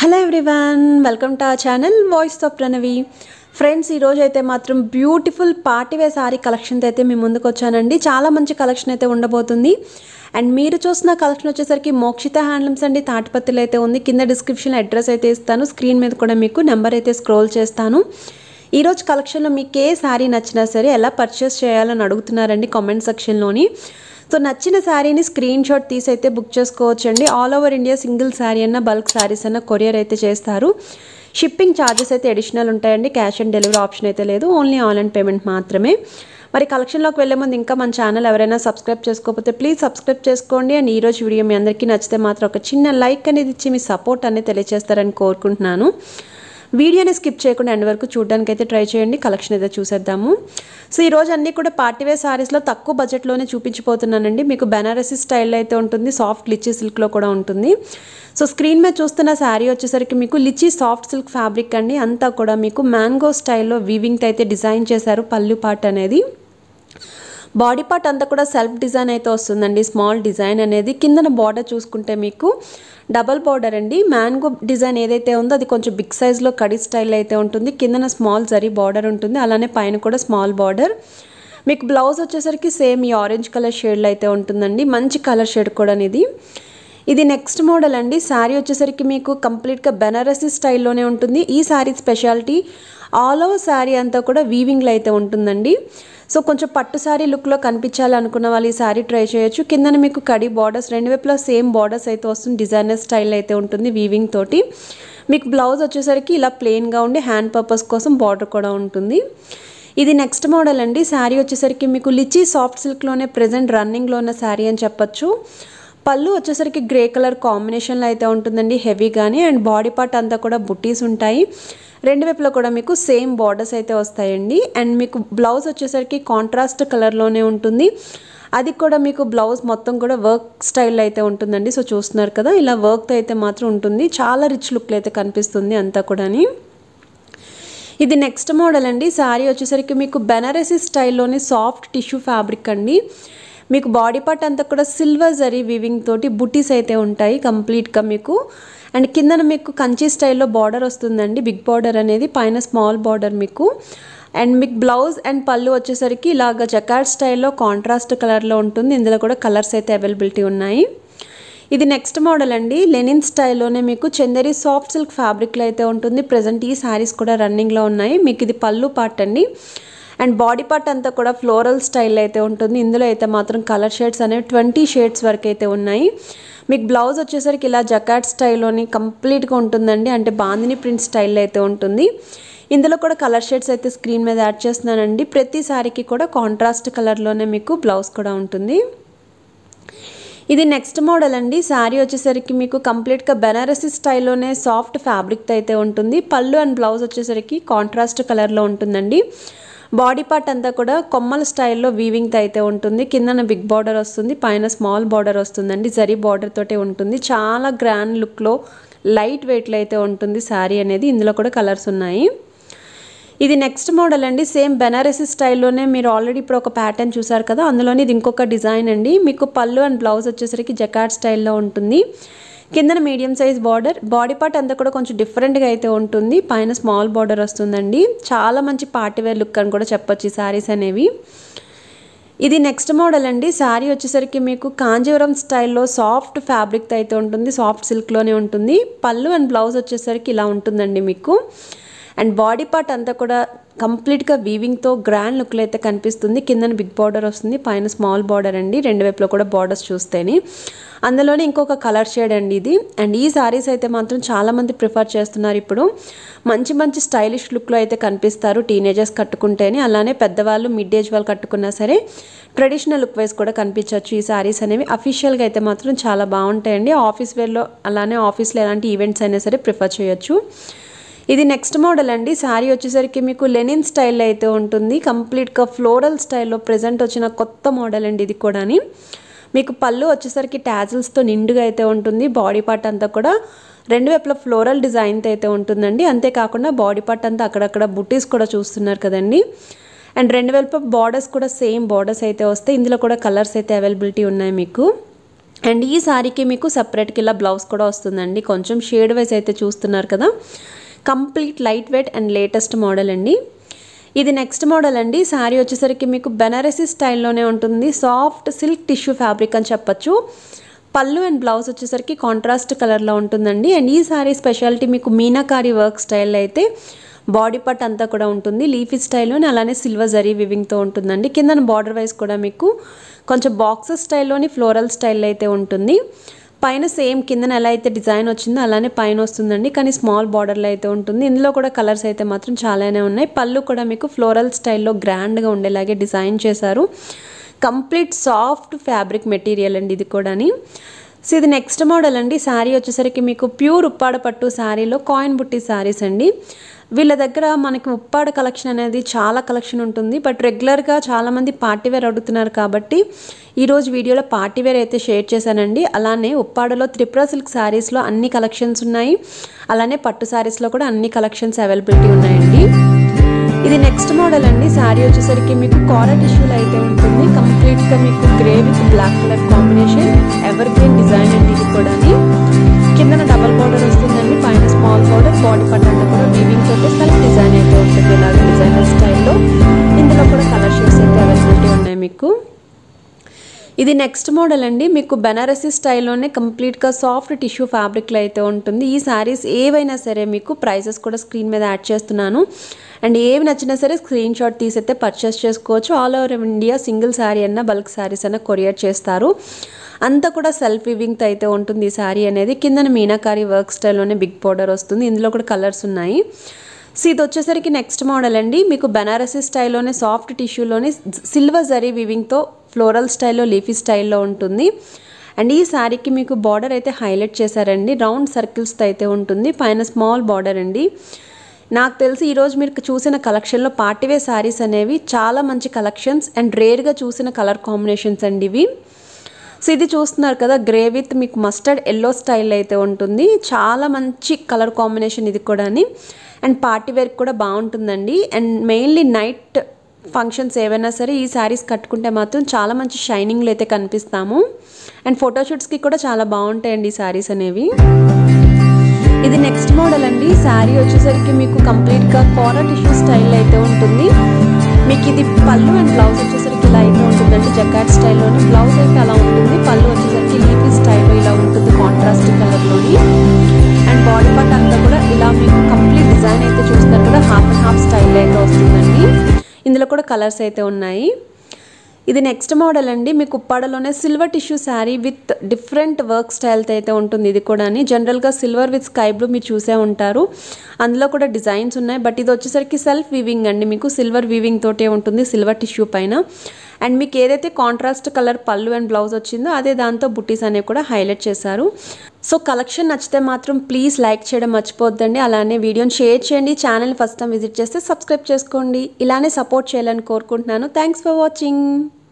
hello everyone welcome to our channel voice of Pranavi friends ఈరోజు అయితే మాత్రం బ్యూటిఫుల్ పార్టీవే సారీ కలెక్షన్తో అయితే మీ ముందుకు వచ్చానండి చాలా మంచి కలెక్షన్ అయితే ఉండబోతుంది అండ్ మీరు చూసిన కలెక్షన్ వచ్చేసరికి మోక్షిత హ్యాండ్లూమ్స్ అండి తాటిపత్రులు అయితే ఉంది కింద డిస్క్రిప్షన్లో అడ్రస్ అయితే ఇస్తాను స్క్రీన్ మీద కూడా మీకు నెంబర్ అయితే స్క్రోల్ చేస్తాను ఈరోజు కలెక్షన్లో మీకు ఏ శారీ నచ్చినా సరే ఎలా పర్చేస్ చేయాలని అడుగుతున్నారండి కామెంట్ సెక్షన్లోని సో నచ్చిన శారీని స్క్రీన్ షాట్ తీసి అయితే బుక్ చేసుకోవచ్చు అండి all over India single sari అన్న బల్క్ శారీస్ అన్న కొరియర్ అయితే చేస్తారు షిప్పింగ్ ఛార్జెస్ అయితే అడిషనల్ ఉంటాయండి క్యాష్ ఆన్ డెలివరీ ఆప్షన్ అయితే లేదు ఓన్లీ ఆన్లైన్ పేమెంట్ మాత్రమే మరి కలెక్షన్లోకి వెళ్ళే ముందు ఇంకా మన ఛానల్ ఎవరైనా సబ్స్క్రైబ్ చేసుకోకపోతే ప్లీజ్ సబ్స్క్రైబ్ చేసుకోండి అండ్ ఈరోజు వీడియో మీ అందరికీ నచ్చితే మాత్రం ఒక చిన్న లైక్ అనేది ఇచ్చి మీ సపోర్ట్ అనేది తెలియజేస్తారని కోరుకుంటున్నాను వీడియోని స్కిప్ చేయకుండా ఎండ్ వరకు చూడడానికి అయితే ట్రై చేయండి కలెక్షన్ అయితే చూసేద్దాము సో ఈరోజు అన్నీ కూడా పార్టీవేర్ సారీస్లో తక్కువ బడ్జెట్లోనే చూపించిపోతున్నానండి మీకు బెనారసీ స్టైల్లో అయితే ఉంటుంది సాఫ్ట్ లిచీ సిల్క్లో కూడా ఉంటుంది సో స్క్రీన్ మీద చూస్తున్న శారీ వచ్చేసరికి మీకు లిచీ సాఫ్ట్ సిల్క్ ఫ్యాబ్రిక్ అండి అంతా కూడా మీకు మ్యాంగో స్టైల్లో వీవింగ్తో అయితే డిజైన్ చేశారు పళ్ళు పార్ట్ అనేది బాడీ పార్ట్ అంతా కూడా సెల్ఫ్ డిజైన్ అయితే వస్తుందండి స్మాల్ డిజైన్ అనేది కిందన బార్డర్ చూసుకుంటే మీకు డబల్ బార్డర్ అండి మ్యాంగో డిజైన్ ఏదైతే ఉందో అది కొంచెం బిగ్ సైజ్లో కడి స్టైల్ అయితే ఉంటుంది కిందన స్మాల్ జరీ బార్డర్ ఉంటుంది అలానే పైన కూడా స్మాల్ బార్డర్ మీకు బ్లౌజ్ వచ్చేసరికి సేమ్ ఈ ఆరెంజ్ కలర్ షేడ్లో అయితే ఉంటుందండి మంచి కలర్ షేడ్ కూడా ఇది ఇది నెక్స్ట్ మోడల్ అండి శారీ వచ్చేసరికి మీకు కంప్లీట్గా బెనారసీ స్టైల్లోనే ఉంటుంది ఈ sari speciality all over sari అంతా కూడా వీవింగ్లో అయితే ఉంటుందండి సో కొంచెం పట్టు శారీ లుక్లో కనిపించాలి అనుకున్న వాళ్ళు ఈ శారీ ట్రై చేయొచ్చు కిందన మీకు కడి బార్డర్స్ రెండు వైపులా సేమ్ బార్డర్స్ అయితే వస్తుంది డిజైనర్ స్టైల్ అయితే ఉంటుంది వీవింగ్ తోటి మీకు బ్లౌజ్ వచ్చేసరికి ఇలా ప్లెయిన్గా ఉండి హ్యాండ్ పర్పస్ కోసం బార్డర్ కూడా ఉంటుంది ఇది నెక్స్ట్ మోడల్ అండి శారీ వచ్చేసరికి మీకు లిచీ సాఫ్ట్ సిల్క్లోనే ప్రజెంట్ రన్నింగ్లో ఉన్న శారీ అని చెప్పొచ్చు పళ్ళు వచ్చేసరికి గ్రే కలర్ కాంబినేషన్లో అయితే ఉంటుందండి హెవీగానే అండ్ బాడీ పార్ట్ అంతా కూడా బుట్టీస్ ఉంటాయి రెండు వైపులో కూడా మీకు సేమ్ బార్డర్స్ అయితే వస్తాయండి అండ్ మీకు బ్లౌజ్ వచ్చేసరికి కాంట్రాస్ట్ కలర్లోనే ఉంటుంది అది కూడా మీకు బ్లౌజ్ మొత్తం కూడా వర్క్ స్టైల్ అయితే ఉంటుందండి సో చూస్తున్నారు కదా ఇలా వర్క్తో అయితే మాత్రం ఉంటుంది చాలా రిచ్ లుక్లో అయితే కనిపిస్తుంది అంతా కూడాని ఇది నెక్స్ట్ మోడల్ అండి శారీ వచ్చేసరికి మీకు బెనారసీ స్టైల్లోని సాఫ్ట్ టిష్యూ ఫ్యాబ్రిక్ అండి మీకు బాడీ పార్ట్ అంతా కూడా సిల్వర్ జరీ వివింగ్ తోటి బుటీస్ అయితే ఉంటాయి కంప్లీట్గా మీకు అండ్ కిందన మీకు కంచి స్టైల్లో బార్డర్ వస్తుందండి బిగ్ బార్డర్ అనేది పైన స్మాల్ బార్డర్ మీకు అండ్ మీకు బ్లౌజ్ అండ్ పళ్ళు వచ్చేసరికి ఇలాగ జకార్డ్ స్టైల్లో కాంట్రాస్ట్ కలర్లో ఉంటుంది ఇందులో కూడా కలర్స్ అయితే అవైలబిలిటీ ఉన్నాయి ఇది నెక్స్ట్ మోడల్ అండి లెనిన్ స్టైల్లోనే మీకు చందేరి సాఫ్ట్ సిల్క్ ఫ్యాబ్రిక్లో అయితే ఉంటుంది ప్రజెంట్ ఈ శారీస్ కూడా రన్నింగ్లో ఉన్నాయి మీకు ఇది పళ్ళు పార్ట్ అండి అండ్ బాడీ పార్ట్ అంతా కూడా ఫ్లోరల్ స్టైల్ అయితే ఉంటుంది ఇందులో అయితే మాత్రం కలర్ షేడ్స్ అనేవి ట్వంటీ షేడ్స్ వరకు అయితే ఉన్నాయి మీకు బ్లౌజ్ వచ్చేసరికి ఇలా జకాట్ స్టైల్లోని కంప్లీట్గా ఉంటుందండి అంటే బాందిని ప్రింట్ స్టైల్ అయితే ఉంటుంది ఇందులో కూడా కలర్ షేడ్స్ అయితే స్క్రీన్ మీద యాడ్ చేస్తున్నానండి ప్రతి శారీకి కూడా కాంట్రాస్ట్ కలర్లోనే మీకు బ్లౌజ్ కూడా ఉంటుంది ఇది నెక్స్ట్ మోడల్ అండి శారీ వచ్చేసరికి మీకు కంప్లీట్గా బెనారసీ స్టైల్లోనే సాఫ్ట్ ఫ్యాబ్రిక్తో అయితే ఉంటుంది పళ్ళు అండ్ బ్లౌజ్ వచ్చేసరికి కాంట్రాస్ట్ కలర్లో ఉంటుందండి బాడీ పార్ట్ అంతా కూడా కొమ్మల స్టైల్లో వీవింగ్తో అయితే ఉంటుంది కిందన బిగ్ బార్డర్ వస్తుంది పైన స్మాల్ బార్డర్ వస్తుందండి జరీ బార్డర్ తోటే ఉంటుంది చాలా గ్రాండ్ లుక్లో లైట్ వెయిట్లో అయితే ఉంటుంది శారీ అనేది ఇందులో కూడా కలర్స్ ఉన్నాయి ఇది నెక్స్ట్ మోడల్ అండి సేమ్ బెనారసీ స్టైల్లోనే మీరు ఆల్రెడీ ఇప్పుడు ఒక ప్యాటర్న్ చూసారు కదా అందులోని ఇది ఇంకొక డిజైన్ అండి మీకు పళ్ళు అండ్ బ్లౌజ్ వచ్చేసరికి జకాట్ స్టైల్లో ఉంటుంది కిందన medium size border body part అంతా కూడా కొంచెం డిఫరెంట్గా అయితే ఉంటుంది పైన స్మాల్ బార్డర్ వస్తుందండి చాలా మంచి పార్టీవేర్ లుక్ అని కూడా చెప్పొచ్చు ఈ శారీస్ అనేవి ఇది నెక్స్ట్ మోడల్ అండి శారీ వచ్చేసరికి మీకు కాంజీవరం స్టైల్లో సాఫ్ట్ ఫ్యాబ్రిక్తో అయితే ఉంటుంది సాఫ్ట్ సిల్క్లోనే ఉంటుంది పళ్ళు అండ్ బ్లౌజ్ వచ్చేసరికి ఇలా ఉంటుందండి మీకు అండ్ బాడీ పార్ట్ అంతా కూడా కంప్లీట్గా వీవింగ్తో గ్రాండ్ లుక్లో అయితే కనిపిస్తుంది కిందన బిగ్ బార్డర్ వస్తుంది పైన స్మాల్ బార్డర్ అండి రెండు వైపులో కూడా బార్డర్స్ చూస్తేనే అందులోనే ఇంకొక కలర్ షేడ్ అండి ఇది అండ్ ఈ శారీస్ అయితే మాత్రం చాలామంది ప్రిఫర్ చేస్తున్నారు ఇప్పుడు మంచి మంచి స్టైలిష్ లుక్లో అయితే కనిపిస్తారు టీనేజర్స్ కట్టుకుంటేనే అలానే పెద్దవాళ్ళు మిడ్ ఏజ్ వాళ్ళు కట్టుకున్నా సరే ట్రెడిషనల్ లుక్ వైజ్ కూడా కనిపించవచ్చు ఈ శారీస్ అనేవి అఫీషియల్గా అయితే మాత్రం చాలా బాగుంటాయండి ఆఫీస్ వేర్లో అలానే ఆఫీస్లో ఎలాంటి ఈవెంట్స్ అయినా సరే ప్రిఫర్ చేయొచ్చు ఇది నెక్స్ట్ మోడల్ అండి శారీ వచ్చేసరికి మీకు లెనిన్ స్టైల్లో అయితే ఉంటుంది కంప్లీట్గా ఫ్లోరల్ స్టైల్లో ప్రజెంట్ వచ్చిన కొత్త మోడల్ అండి ఇది కూడాని మీకు పళ్ళు వచ్చేసరికి ట్యాజిల్స్తో నిండుగా అయితే ఉంటుంది బాడీ పార్ట్ అంతా కూడా రెండు వైపుల ఫ్లోరల్ డిజైన్తో అయితే ఉంటుందండి అంతేకాకుండా బాడీ పార్ట్ అంతా అక్కడక్కడ బుట్టీస్ కూడా చూస్తున్నారు కదండి అండ్ రెండు వైపు బార్డర్స్ కూడా సేమ్ బార్డర్స్ అయితే వస్తాయి ఇందులో కూడా కలర్స్ అయితే అవైలబిలిటీ ఉన్నాయి మీకు అండ్ ఈ శారీకి మీకు సపరేట్కి ఇలా బ్లౌజ్ కూడా వస్తుందండి కొంచెం షేడ్ వైజ్ అయితే చూస్తున్నారు కదా complete light weight and latest model అండి ఇది నెక్స్ట్ మోడల్ అండి శారీ వచ్చేసరికి మీకు బెనారసీ స్టైల్లోనే ఉంటుంది సాఫ్ట్ సిల్క్ టిష్యూ ఫ్యాబ్రిక్ అని చెప్పొచ్చు పళ్ళు అండ్ బ్లౌజ్ వచ్చేసరికి కాంట్రాస్ట్ కలర్లో ఉంటుందండి అండ్ ఈ శారీ స్పెషాలిటీ మీకు మీనాకారి వర్క్ స్టైల్ అయితే బాడీ పట్ అంతా కూడా ఉంటుంది లీఫీ స్టైల్లోని అలానే సిల్వర్ జరీ వివింగ్తో ఉంటుందండి కింద బార్డర్ వైజ్ కూడా మీకు కొంచెం బాక్సెస్ స్టైల్లోని ఫ్లోరల్ స్టైల్ అయితే ఉంటుంది పైన సేమ్ కిందన ఎలా అయితే డిజైన్ వచ్చిందో అలానే పైన వస్తుందండి కానీ స్మాల్ బార్డర్లో అయితే ఉంటుంది ఇందులో కూడా కలర్స్ అయితే మాత్రం చాలానే ఉన్నాయి పళ్ళు కూడా మీకు ఫ్లోరల్ స్టైల్లో గ్రాండ్గా ఉండేలాగే డిజైన్ చేశారు కంప్లీట్ సాఫ్ట్ ఫ్యాబ్రిక్ మెటీరియల్ అండి ఇది కూడాని సో ఇది నెక్స్ట్ మోడల్ అండి శారీ వచ్చేసరికి మీకు ప్యూర్ ఉప్పాడ పట్టు శారీలో కాయిన్ బుట్టి శారీస్ అండి వీళ్ళ దగ్గర మనకి ఉప్పాడ కలెక్షన్ అనేది చాలా కలెక్షన్ ఉంటుంది బట్ రెగ్యులర్గా చాలామంది పార్టీ వేర్ అడుగుతున్నారు కాబట్టి ఈరోజు వీడియోలో పార్టీ వేర్ అయితే షేర్ చేశానండి అలానే ఉప్పాడలో త్రిపుర సిల్క్ శారీస్లో అన్ని కలెక్షన్స్ ఉన్నాయి అలానే పట్టు శారీస్లో కూడా అన్ని కలెక్షన్స్ అవైలబిలిటీ ఉన్నాయండి ఇది నెక్స్ట్ మోడల్ అండి శారీ వచ్చేసరికి మీకు కారా టిష్యూలో అయితే ఉంటుంది కంప్లీట్గా మీకు grey with black colour combination evergreen design అండి ఇది కూడా కిందన డబల్ బార్డర్ వస్తుందండి పైన స్మాల్ బార్డర్ బాడీ పట్ అంతా కూడా వీవింగ్ తోటి సెల్ఫ్ డిజైన్ అయితే ఉంటుంది ఇలాగే డిజైనర్ స్టైల్లో ఇందులో కూడా కలర్ షేడ్స్ అయితే అవైలబిలిటీ ఉన్నాయి మీకు ఇది నెక్స్ట్ మోడల్ అండి మీకు బెనారసీ స్టైల్లోనే కంప్లీట్గా సాఫ్ట్ టిష్యూ ఫ్యాబ్రిక్లో అయితే ఉంటుంది ఈ శారీస్ ఏవైనా సరే మీకు ప్రైజెస్ కూడా స్క్రీన్ మీద యాడ్ చేస్తున్నాను అండ్ ఏవి నచ్చినా సరే స్క్రీన్ షాట్ తీసైతే పర్చేస్ చేసుకోవచ్చు all over India single sari అన్న బల్క్ శారీస్ అన్న కొరియర్ చేస్తారు అంతా కూడా సెల్ఫ్ వివింగ్తో అయితే ఉంటుంది ఈ శారీ అనేది కిందన మీనాకారి వర్క్ స్టైల్లోనే బిగ్ బోర్డర్ వస్తుంది ఇందులో కూడా కలర్స్ ఉన్నాయి సో ఇది వచ్చేసరికి నెక్స్ట్ మోడల్ అండి మీకు బెనారసీ స్టైల్లోనే సాఫ్ట్ టిష్యూలోనే సిల్వర్ జరీ వివింగ్తో ఫ్లోరల్ స్టైల్లో లీఫీ స్టైల్లో ఉంటుంది అండ్ ఈ శారీకి మీకు బార్డర్ అయితే హైలైట్ చేశారండి రౌండ్ సర్కిల్స్తో అయితే ఉంటుంది పైన స్మాల్ బార్డర్ అండి నాకు తెలిసి ఈరోజు మీరు చూసిన కలెక్షన్లో పార్టీవే శారీస్ అనేవి చాలా మంచి కలెక్షన్స్ అండ్ రేర్గా చూసిన కలర్ కాంబినేషన్స్ అండి ఇవి సో ఇది చూస్తున్నారు కదా గ్రే విత్ మీకు మస్టర్డ్ ఎల్లో స్టైల్ అయితే ఉంటుంది చాలా మంచి కలర్ కాంబినేషన్ ఇది కూడాని అండ్ పార్టీ వేర్ కూడా బాగుంటుందండి అండ్ మెయిన్లీ నైట్ ఫంక్షన్స్ ఏవైనా సరే ఈ శారీస్ కట్టుకుంటే మాత్రం చాలా మంచి షైనింగ్లో అయితే కనిపిస్తాము అండ్ ఫోటోషూట్స్కి కూడా చాలా బాగుంటాయండి ఈ శారీస్ అనేవి ఇది నెక్స్ట్ మోడల్ అండి శారీ వచ్చేసరికి మీకు కంప్లీట్గా కోర టిష్యూ స్టైల్ అయితే ఉంటుంది మీకు ఇది పళ్ళు అండ్ బ్లౌజ్ వచ్చేసరికి ఇలా అయితే ఉంటుందండి జకాట్ స్టైల్లోని బ్లౌజ్ అయితే అలా ఉంటుంది పళ్ళు వచ్చేసరికి లీఫీ స్టైల్లో ఇలా ఉంటుంది కాంట్రాస్ట్ కలర్లోని అండ్ బాడీ పార్ట్ అంతా కూడా ఇలా మీకు కంప్లీట్ డిజైన్ అయితే చూస్తారు కదా హాఫ్ అండ్ హాఫ్ స్టైల్ అయితే వస్తుందండి ఇందులో కూడా కలర్స్ అయితే ఉన్నాయి ఇది నెక్స్ట్ మోడల్ అండి మీకు ఉప్పాడలోనే silver tissue sari with different work స్టైల్తో అయితే ఉంటుంది ఇది కూడా జనరల్గా సిల్వర్ విత్ స్కై బ్లూ మీరు చూసే ఉంటారు అందులో కూడా డిజైన్స్ ఉన్నాయి బట్ ఇది వచ్చేసరికి సెల్ఫ్ వీవింగ్ అండి మీకు సిల్వర్ వీవింగ్ తోటే ఉంటుంది సిల్వర్ టిష్యూ పైన అండ్ మీకు ఏదైతే కాంట్రాస్ట్ కలర్ పళ్ళు అండ్ బ్లౌజ్ వచ్చిందో అదే దాంతో బుట్టీస్ అనేవి కూడా హైలైట్ చేశారు సో కలెక్షన్ నచ్చితే మాత్రం ప్లీజ్ లైక్ చేయడం మర్చిపోద్దండి అలానే వీడియోని షేర్ చేయండి ఛానల్ ఫస్ట్ టైం విజిట్ చేస్తే సబ్స్క్రైబ్ చేసుకోండి ఇలానే సపోర్ట్ చేయాలని కోరుకుంటున్నాను థ్యాంక్స్ ఫర్ వాచింగ్